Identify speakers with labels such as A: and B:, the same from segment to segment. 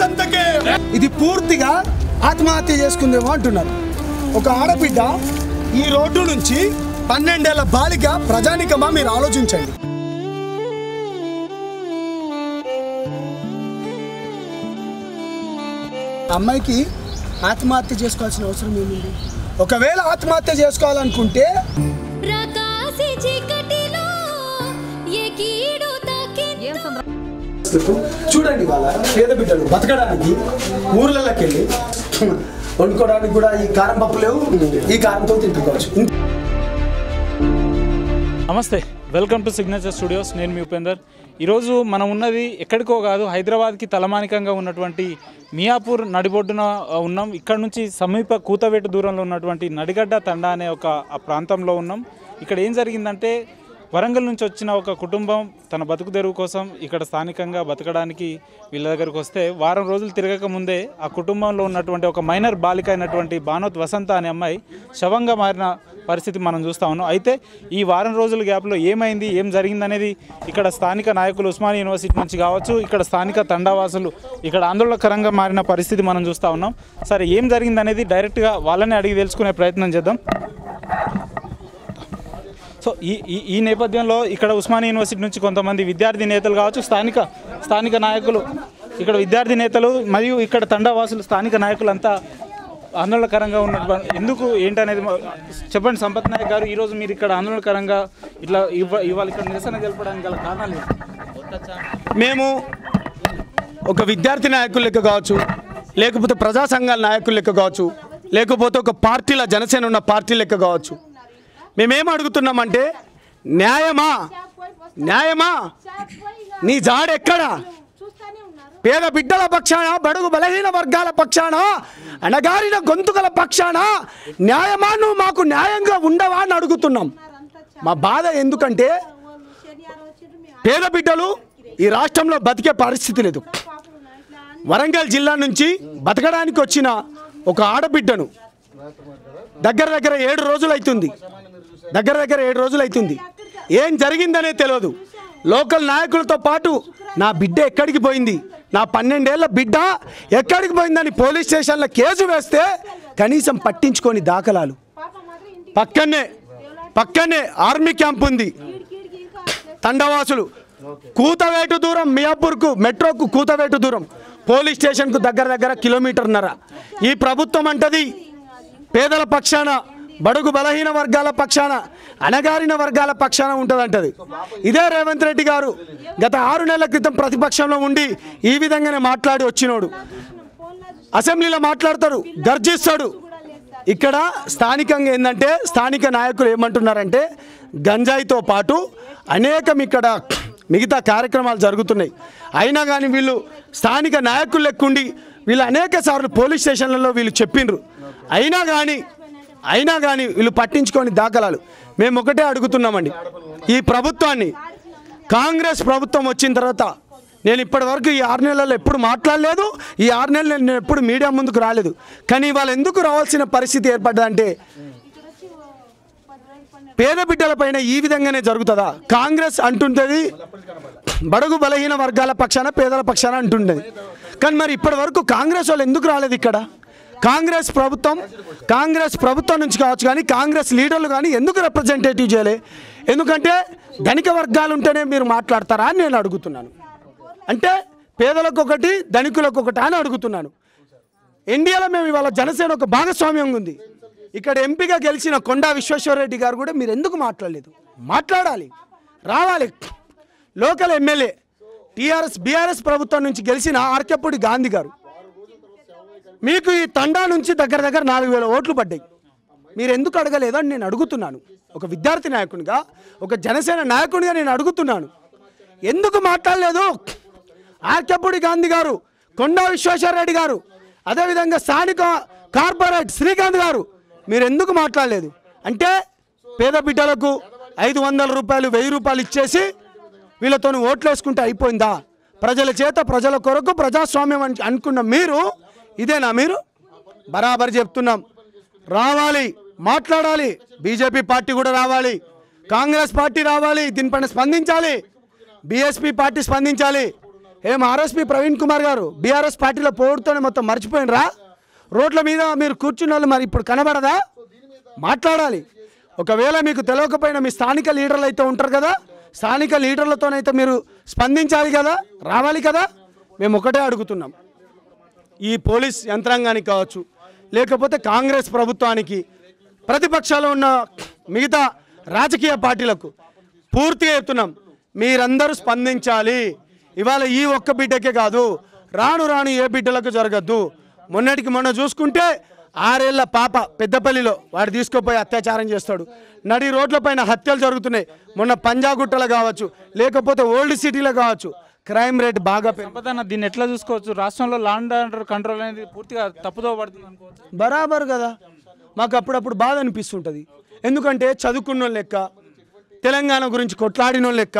A: వసంతకే
B: ఇది పూర్తిగా ఆత్మహత్య చేసుకుందేమో అంటున్నారు ఒక ఆడబిడ్డ ఈ రోడ్డు నుంచి పన్నెండేళ్ల బాలిక ప్రజానికమా మీరు ఆలోచించండి అమ్మాయికి ఆత్మహత్య చేసుకోవాల్సిన అవసరం ఏముంది ఒకవేళ ఆత్మహత్య చేసుకోవాలనుకుంటే
C: ప్రకాశి చీకటిలో ఏ కీడు తాకిందో
B: చూడండి వాళ్ళ పేద బిడ్డలు బతకడానికి ఊర్లలోకి వెళ్ళి వండుకోవడానికి కూడా ఈ కారం పప్పు లేవు ఈ కారంతో తింటుకోవచ్చు
D: నమస్తే వెల్కమ్ టు సిగ్నేచర్ స్టూడియోస్ నేను మీ ఉపేందర్ ఈరోజు మనం ఉన్నది ఎక్కడికో కాదు హైదరాబాద్కి తలమానికంగా ఉన్నటువంటి మియాపూర్ నడిబొడ్డున ఆ, ఉన్నాం ఇక్కడ నుంచి సమీప కూతవేటు దూరంలో ఉన్నటువంటి నడిగడ్డ తండా అనే ఒక ఆ ప్రాంతంలో ఉన్నాం ఇక్కడ ఏం జరిగిందంటే వరంగల్ నుంచి వచ్చిన ఒక కుటుంబం తన బతుకు తెరువు కోసం ఇక్కడ స్థానికంగా బతకడానికి వీళ్ళ దగ్గరకు వస్తే వారం రోజులు తిరగక ముందే ఆ కుటుంబంలో ఉన్నటువంటి ఒక మైనర్ బాలిక అయినటువంటి బానోత్ వసంత అనే అమ్మాయి శవంగా మారిన పరిస్థితి మనం చూస్తా ఉన్నాం అయితే ఈ వారం రోజుల గ్యాప్లో ఏమైంది ఏం జరిగిందనేది ఇక్కడ స్థానిక నాయకులు ఉస్మానియా యూనివర్సిటీ నుంచి కావచ్చు ఇక్కడ స్థానిక తండావాసులు ఇక్కడ ఆందోళనకరంగా మారిన పరిస్థితి మనం చూస్తూ ఉన్నాం సరే ఏం జరిగిందనేది డైరెక్ట్గా వాళ్ళని అడిగి తెలుసుకునే ప్రయత్నం చేద్దాం సో ఈ ఈ ఈ నేపథ్యంలో ఇక్కడ ఉస్మానియా యూనివర్సిటీ నుంచి కొంతమంది విద్యార్థి నేతలు కావచ్చు స్థానిక స్థానిక నాయకులు ఇక్కడ విద్యార్థి నేతలు మరియు ఇక్కడ తండావాసులు స్థానిక నాయకులంతా ఆందోళనకరంగా ఉన్నటువంటి ఎందుకు ఏంటనేది మా- చెప్పండి సంపత్ నాయక్ గారు ఈరోజు మీరు ఇక్కడ ఆందోళనకరంగా ఇట్లా ఇవ్వ ఇవాళ ఇక్కడ నిరసన తెలపడానికి గల కారణాలు ఏంటి?
A: మేము ఒక విద్యార్థి నాయకులు లెక్క కావచ్చు లేకపోతే ప్రజా సంఘాల నాయకులు లెక్క కావచ్చు లేకపోతే ఒక పార్టీల జనసేన ఉన్న పార్టీ లెక్క కావచ్చు మేమేం అడుగుతున్నామంటే న్యాయమా న్యాయమా నీ జాడెక్కడా పేద బిడ్డల పక్షాన బడుగు బలహీన వర్గాల పక్షాన అణగారిన గొంతుకల పక్షాన న్యాయమా నువ్వు మాకు న్యాయంగా ఉండవా అని అడుగుతున్నాం మా బాధ ఎందుకంటే పేద బిడ్డలు ఈ రాష్ట్రంలో బతికే పరిస్థితి లేదు వరంగల్ జిల్లా నుంచి బతకడానికి వచ్చిన ఒక ఆడబిడ్డను దగ్గర దగ్గర ఏడు రోజులు అవుతుంది దగ్గర దగ్గర ఏడు రోజులు అవుతుంది ఏం జరిగిందనే తెలియదు లోకల్ నాయకులతో పాటు నా బిడ్డ ఎక్కడికి పోయింది నా పన్నెండేళ్ల బిడ్డ ఎక్కడికి పోయిందని పోలీస్ స్టేషన్లో కేసు వేస్తే కనీసం పట్టించుకొని దాఖలాలు పక్కనే పక్కనే ఆర్మీ క్యాంప్ ఉంది తండవాసులు కూతవేటు దూరం మియాపూర్కు మెట్రోకు కూతవేటు దూరం పోలీస్ స్టేషన్కు దగ్గర దగ్గర కిలోమీటర్న్నర ఈ ప్రభుత్వం అంటది పేదల పక్షాన బడుగు బలహీన వర్గాల పక్షాన అణగారిన వర్గాల పక్షాన ఉంటుందంటది ఇదే రేవంత్ రెడ్డి గారు గత ఆరు నెలల క్రితం ప్రతిపక్షంలో ఉండి ఈ విధంగానే మాట్లాడి వచ్చినోడు అసెంబ్లీలో మాట్లాడతాడు గర్జిస్తాడు ఇక్కడ స్థానికంగా ఏంటంటే స్థానిక నాయకులు ఏమంటున్నారంటే గంజాయితో పాటు అనేకం ఇక్కడ మిగతా కార్యక్రమాలు జరుగుతున్నాయి అయినా కానీ వీళ్ళు స్థానిక నాయకులు లెక్కుండి వీళ్ళు అనేక సార్లు పోలీస్ స్టేషన్లలో వీళ్ళు చెప్పిండ్రు అయినా కానీ అయినా కానీ వీళ్ళు పట్టించుకొని దాఖలాలు మేము ఒకటే అడుగుతున్నామండి ఈ ప్రభుత్వాన్ని కాంగ్రెస్ ప్రభుత్వం వచ్చిన తర్వాత నేను ఇప్పటి వరకు ఈ ఆరు నెలల్లో ఎప్పుడు మాట్లాడలేదు ఈ ఆరు నెలలు నేను ఎప్పుడు మీడియా ముందుకు రాలేదు కానీ వాళ్ళు ఎందుకు రావాల్సిన పరిస్థితి ఏర్పడ్డదంటే పేద బిడ్డలపైన ఈ విధంగానే జరుగుతుందా కాంగ్రెస్ అంటుంటుంది బడుగు బలహీన వర్గాల పక్షాన పేదల పక్షాన అంటుండేది కానీ మరి ఇప్పటి వరకు కాంగ్రెస్ వాళ్ళు ఎందుకు రాలేదు ఇక్కడ కాంగ్రెస్ ప్రభుత్వం కాంగ్రెస్ ప్రభుత్వం నుంచి కావచ్చు కానీ కాంగ్రెస్ లీడర్లు కానీ ఎందుకు రిప్రజెంటేటివ్ చేయలే ఎందుకంటే ధనిక వర్గాలు ఉంటేనే మీరు మాట్లాడతారా అని నేను అడుగుతున్నాను అంటే పేదలకు ఒకటి ధనికులకు ఒకటి అని అడుగుతున్నాను ఇండియాలో మేము ఇవాళ జనసేన ఒక భాగస్వామ్యం ఉంది ఇక్కడ ఎంపీగా గెలిచిన కొండా విశ్వేశ్వరరెడ్డి గారు కూడా మీరు ఎందుకు మాట్లాడలేదు మాట్లాడాలి రావాలి లోకల్ ఎమ్మెల్యే టీఆర్ఎస్ బీఆర్ఎస్ ప్రభుత్వం నుంచి గెలిచిన ఆర్కెప్పూడి గాంధీ గారు మీకు ఈ తండా నుంచి దగ్గర దగ్గర నాలుగు వేల ఓట్లు పడ్డాయి మీరు ఎందుకు అడగలేదు అని నేను అడుగుతున్నాను ఒక విద్యార్థి నాయకునిగా ఒక జనసేన నాయకునిగా నేను అడుగుతున్నాను ఎందుకు మాట్లాడలేదు ఆర్కెప్పూడి గాంధీ గారు కొండా విశ్వేశ్వరరెడ్డి గారు అదేవిధంగా స్థానిక కార్పొరేట్ శ్రీకాంత్ గారు మీరు ఎందుకు మాట్లాడలేదు అంటే పేద బిడ్డలకు ఐదు వందల రూపాయలు వెయ్యి రూపాయలు ఇచ్చేసి వీళ్ళతో ఓట్లు వేసుకుంటే అయిపోయిందా ప్రజల చేత ప్రజల కొరకు ప్రజాస్వామ్యం అని అనుకున్న మీరు ఇదేనా మీరు బరాబర్ చెప్తున్నాం రావాలి మాట్లాడాలి బీజేపీ పార్టీ కూడా రావాలి కాంగ్రెస్ పార్టీ రావాలి దీనిపైన స్పందించాలి బీఎస్పీ పార్టీ స్పందించాలి ఏం ఆర్ఎస్పి ప్రవీణ్ కుమార్ గారు బీఆర్ఎస్ పార్టీలో పోడుతోనే మొత్తం మర్చిపోయినరా రోడ్ల మీద మీరు కూర్చున్న వాళ్ళు మరి ఇప్పుడు కనబడదా మాట్లాడాలి ఒకవేళ మీకు తెలియకపోయినా మీ స్థానిక లీడర్లు అయితే ఉంటారు కదా స్థానిక లీడర్లతోనైతే మీరు స్పందించాలి కదా రావాలి కదా మేము ఒకటే అడుగుతున్నాం ఈ పోలీస్ యంత్రాంగానికి కావచ్చు లేకపోతే కాంగ్రెస్ ప్రభుత్వానికి ప్రతిపక్షాలు ఉన్న మిగతా రాజకీయ పార్టీలకు పూర్తిగా చెప్తున్నాం మీరందరూ స్పందించాలి ఇవాళ ఈ ఒక్క బిడ్డకే కాదు రాను రాను ఏ బిడ్డలకు జరగద్దు మొన్నటికి మొన్న చూసుకుంటే ఆరేళ్ల పాప పెద్దపల్లిలో వాడు తీసుకుపోయి అత్యాచారం చేస్తాడు నడి రోడ్లపైన హత్యలు జరుగుతున్నాయి మొన్న పంజాగుట్టలో కావచ్చు లేకపోతే ఓల్డ్ సిటీలో కావచ్చు క్రైమ్ రేట్ బాగా పెరిగి
D: సంపదన్న దీన్ని ఎట్లా చూసుకోవచ్చు రాష్ట్రంలో లాండ్ ఆర్డర్ కంట్రోల్ అనేది పూర్తిగా తప్పుదో పడుతుంది అనుకోవచ్చు
A: బరాబర్ కదా మాకు అప్పుడప్పుడు బాధ అనిపిస్తుంటుంది ఎందుకంటే చదువుకున్న లెక్క తెలంగాణ గురించి కొట్లాడిన లెక్క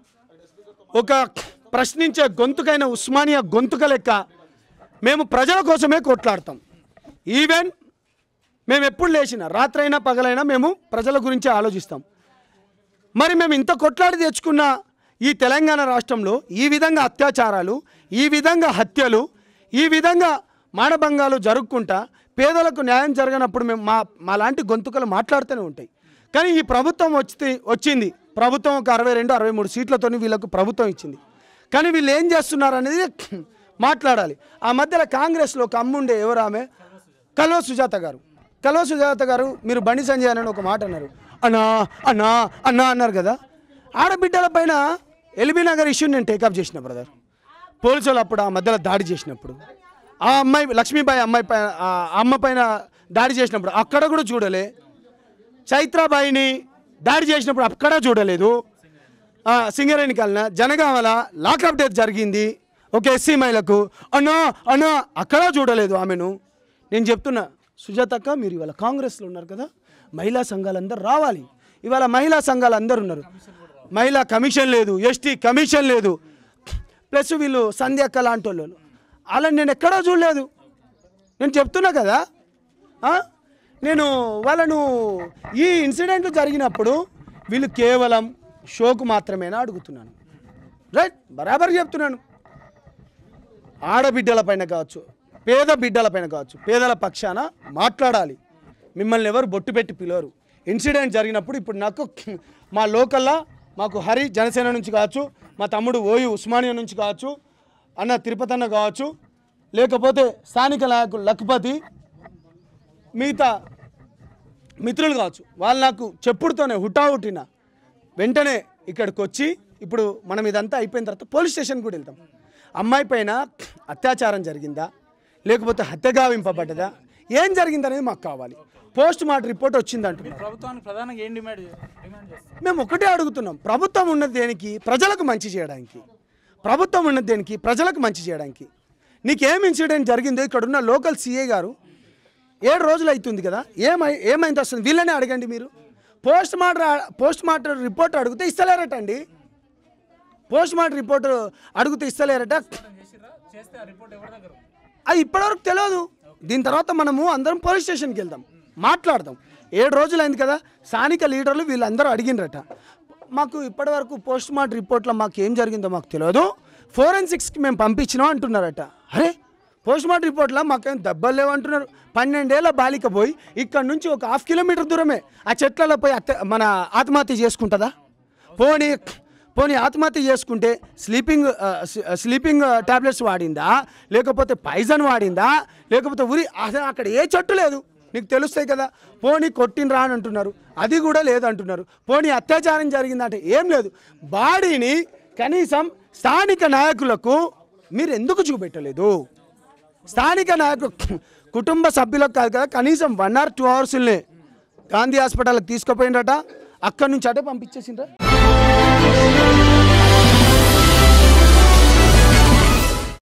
A: ఒక ప్రశ్నించే గొంతుకైన ఉస్మానియా గొంతుక లెక్క మేము ప్రజల కోసమే కొట్లాడతాం ఈవెన్ మేము ఎప్పుడు లేచిన రాత్రైనా పగలైనా మేము ప్రజల గురించి ఆలోచిస్తాం మరి మేము ఇంత కొట్లాడి తెచ్చుకున్న ఈ తెలంగాణ రాష్ట్రంలో ఈ విధంగా అత్యాచారాలు ఈ విధంగా హత్యలు ఈ విధంగా మానభంగాలు జరుపుకుంటా పేదలకు న్యాయం జరగనప్పుడు మేము మా మా లాంటి గొంతుకలు మాట్లాడుతూనే ఉంటాయి కానీ ఈ ప్రభుత్వం వచ్చి వచ్చింది ప్రభుత్వం ఒక అరవై రెండు అరవై మూడు సీట్లతో వీళ్ళకు ప్రభుత్వం ఇచ్చింది కానీ వీళ్ళు ఏం చేస్తున్నారు అనేది మాట్లాడాలి ఆ మధ్యలో కాంగ్రెస్లో ఒక అమ్ముండే ఎవరు ఆమె కల్వ సుజాత గారు కల్వ సుజాత గారు మీరు బండి సంజయ్ అని ఒక మాట అన్నారు అన్నా అన్నా అన్నా అన్నారు కదా ఆడబిడ్డల పైన ఎల్బీ నగర్ ఇష్యూ నేను టేకప్ చేసిన బ్రదర్ పోలీసు వాళ్ళు అప్పుడు ఆ మధ్యలో దాడి చేసినప్పుడు ఆ అమ్మాయి లక్ష్మీబాయి అమ్మాయి పైన ఆ అమ్మ పైన దాడి చేసినప్పుడు అక్కడ కూడా చూడలే చైత్రాబాయిని దాడి చేసినప్పుడు అక్కడ చూడలేదు ఆ, సింగరేణి కాలన జనగామల లాకప్ డెత్ జరిగింది ఒక ఎస్సీ మహిళకు అన్నా అన్నా అక్కడ చూడలేదు ఆమెను నేను చెప్తున్నా సుజాతక్క మీరు ఇవాళ కాంగ్రెస్లో ఉన్నారు కదా మహిళా సంఘాలు అందరు రావాలి ఇవాళ మహిళా సంఘాలు అందరు ఉన్నారు మహిళా కమిషన్ లేదు ఎస్టీ కమిషన్ లేదు ప్లస్ వీళ్ళు సంధ్యక్క లాంటి వాళ్ళు అలా నేను ఎక్కడా చూడలేదు నేను చెప్తున్నా కదా ఆ? నేను వాళ్ళను ఈ ఇన్సిడెంట్ జరిగినప్పుడు వీళ్ళు కేవలం షోకు మాత్రమేనా అడుగుతున్నాను రైట్ బరాబర్ చెప్తున్నాను ఆడబిడ్డల పైన కావచ్చు పేద బిడ్డల పైన కావచ్చు పేదల పక్షాన మాట్లాడాలి మిమ్మల్ని ఎవరు బొట్టు పెట్టి పిలవరు ఇన్సిడెంట్ జరిగినప్పుడు ఇప్పుడు నాకు మా లోకల్లా మాకు హరి జనసేన నుంచి కావచ్చు మా తమ్ముడు ఓయు ఉస్మానియా నుంచి కావచ్చు అన్న తిరుపతి అన్న కావచ్చు లేకపోతే స్థానిక నాయకులు లక్పతి మిగతా మిత్రులు కావచ్చు వాళ్ళు నాకు చెప్పుడుతోనే హుటాహుటిన వెంటనే ఇక్కడికి వచ్చి ఇప్పుడు మనం ఇదంతా అయిపోయిన తర్వాత పోలీస్ స్టేషన్ కూడా వెళ్తాం అమ్మాయి పైన అత్యాచారం జరిగిందా లేకపోతే హత్య గావింపబడ్డదా ఏం జరిగిందనేది మాకు కావాలి పోస్ట్ మార్టం రిపోర్ట్ వచ్చింది అంటున్నారు
D: ప్రభుత్వానికి ప్రధానంగా ఏం డిమాండ్ చే- డిమాండ్ చేస్తారు
A: మేము ఒకటే అడుగుతున్నాం ప్రభుత్వం ఉన్నది దేనికి ప్రజలకు మంచి చేయడానికి ప్రభుత్వం ఉన్నది దేనికి ప్రజలకు మంచి చేయడానికి నీకేం ఇన్సిడెంట్ జరిగిందో ఇక్కడున్న లోకల్ సీఏ గారు ఏడు రోజులు అవుతుంది కదా ఏమై ఏమైంది వస్తుంది వీళ్ళనే అడగండి మీరు post mortem post mortem report అడిగితే ఇస్తలేరటండి పోస్ట్ మార్టం రిపోర్ట్ అడిగితే ఇస్తలేరట
D: చేస్తే ఆ రిపోర్ట్ ఎవరి దగ్గర ఉంది?
A: అది ఇప్పటివరకు తెలియదు దీని తర్వాత మనము అందరం పోలీస్ స్టేషన్కి వెళ్దాం మాట్లాడదాం ఏడు రోజులు అయింది కదా స్థానిక లీడర్లు వీళ్ళందరూ అడిగినరట మాకు ఇప్పటివరకు పోస్ట్ మార్టం రిపోర్ట్లో మాకు ఏం జరిగిందో మాకు తెలియదు ఫోరెన్సిక్స్కి మేము పంపించినాం అంటున్నారట అరే పోస్ట్ మార్టం రిపోర్ట్లో మాకేం దెబ్బలు లేవు అంటున్నారు పన్నెండేళ్ల బాలిక పోయి ఇక్కడ నుంచి ఒక హాఫ్ కిలోమీటర్ దూరమే ఆ చెట్లలో పోయి అత్త మన ఆత్మహత్య చేసుకుంటుందా పోనీ పోనీ ఆత్మహత్య చేసుకుంటే స్లీపింగ్ ఆ, స్- స్లీపింగ్ టాబ్లెట్స్ వాడిందా లేకపోతే పైజన్ వాడిందా లేకపోతే ఉరి అసలు అక్కడ ఏ చెట్టు లేదు నీకు తెలుస్తాయి కదా పోనీ కొట్టినరా అని అంటున్నారు అది కూడా లేదంటున్నారు పోనీ అత్యాచారం జరిగిందంటే ఏం లేదు బాడీని కనీసం స్థానిక నాయకులకు మీరు ఎందుకు చూపెట్టలేదు స్థానిక నాయకులు కుటుంబ సభ్యులకు కాదు కదా కనీసం వన్ ఆర్ టూ అవర్స్లే గాంధీ హాస్పిటల్కి తీసుకుపోయినట అక్కడి నుంచి అటే పంపించేసిండ్రా